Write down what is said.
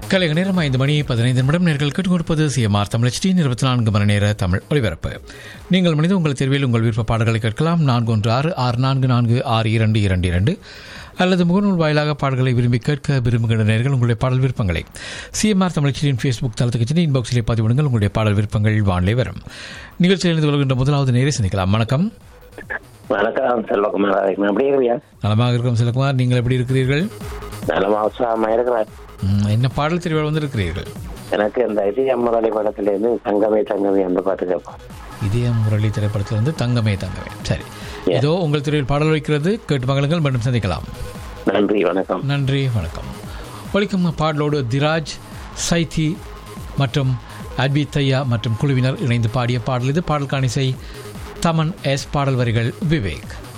கலைக நேரம் ஐந்து மணி பதினைந்து நிமிடம் நேர்கள் கேட்டுக் கொடுப்பது சிஎம்ஆர் தமிழ் டி இருபத்தி நான்கு மணி நேர தமிழ் ஒளிபரப்பு நீங்கள் மனித உங்கள் தேர்வில் உங்கள் விருப்ப பாடல்களை கேட்கலாம் நான்கு ஒன்று ஆறு ஆறு நான்கு நான்கு ஆறு இரண்டு இரண்டு இரண்டு அல்லது முகநூல் வாயிலாக பாடல்களை விரும்பி கேட்க விரும்புகின்ற நேர்கள் உங்களுடைய பாடல் விருப்பங்களை சிஎம்ஆர் தமிழ்ச்சியின் ஃபேஸ்புக் தளத்துக்கு சென்று இன்பாக்ஸிலே பதிவிடுங்கள் உங்களுடைய பாடல் விருப்பங்கள் வானிலை வரும் நிகழ்ச்சியில் இருந்து வருகின்ற முதலாவது நேரை சந்திக்கலாம் வணக்கம் வணக்கம் செல்வகுமார் வணக்கம். எப்படி இருக்கிறியா நலமாக இருக்கும் சிலகுமார் நீங்கள் எப்படி இருக்கிறீர்கள் நலமா உற்சாகமா இருக்கிறேன் ம், என்ன பாடல் தெரிவில் வந்திருக்கிறீர்கள் எனக்கு இந்த ஐசியா முரளி படத்துல இருந்து தங்கமே தங்கமே அந்த பாட்டு கேட்போம் இதய முரளி திரைப்படத்திலிருந்து தங்கமே தங்கமே சரி இதோ உங்கள் தெருவில் பாடல் வைக்கிறது கேட்டு மகளுங்கள் மீண்டும் சந்திக்கலாம் நன்றி வணக்கம் நன்றி வணக்கம் ஒழிக்கும் பாடலோடு திராஜ் சைதி மற்றும் அட்பி தையா மற்றும் குழுவினர் இணைந்து பாடிய பாடல் இது பாடல் காணிசை தமன் எஸ் பாடல் வரிகள் விவேக்